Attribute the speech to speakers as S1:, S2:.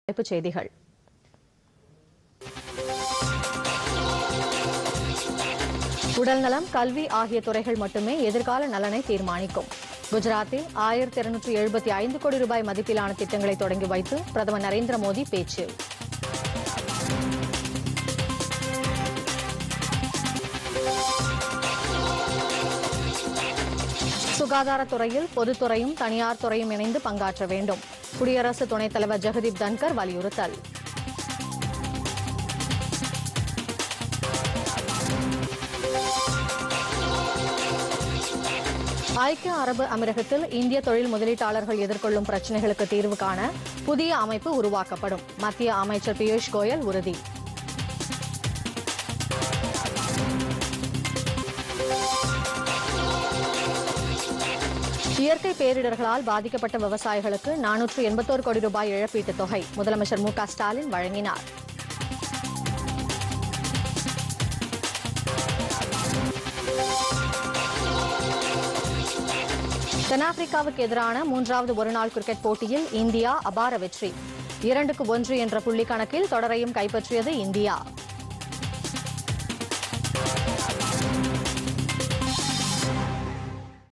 S1: தலைப்புச் செய்திகள் உடல்நலம் கல்வி ஆகிய துறைகள் மட்டுமே எதிர்கால நலனை தீர்மானிக்கும் குஜராத்தில் ஆயிரத்தி இருநூற்றி எழுபத்தி ஐந்து கோடி ரூபாய் மதிப்பிலான திட்டங்களை தொடங்கி வைத்து பிரதமர் நரேந்திர மோடி பேச்சு சுகாதாரத்துறையில் பொதுத்துறையும் தனியார் துறையும் இணைந்து பங்காற்ற வேண்டும் குடியரசு துணைத் தலைவர் ஜெகதீப் தன்கர் வலியுறுத்தல் ஐக்கிய அரபு அமீரகத்தில் இந்திய தொழில் முதலீட்டாளர்கள் எதிர்கொள்ளும் பிரச்சினைகளுக்கு தீர்வு காண புதிய அமைப்பு உருவாக்கப்படும் மத்திய அமைச்சர் பியூஷ் கோயல் உறுதி இயற்கை பேரிடர்களால் பாதிக்கப்பட்ட விவசாயிகளுக்கு நானூற்று எண்பத்தோரு கோடி ரூபாய் இழப்பீட்டுத் தொகை முதலமைச்சர் மு க ஸ்டாலின் வழங்கினார் தென்னாப்பிரிக்காவுக்கு எதிரான மூன்றாவது ஒருநாள் கிரிக்கெட் போட்டியில் இந்தியா அபார வெற்றி இரண்டுக்கு ஒன்று என்ற புள்ளி கணக்கில் தொடரையும் கைப்பற்றியது இந்தியா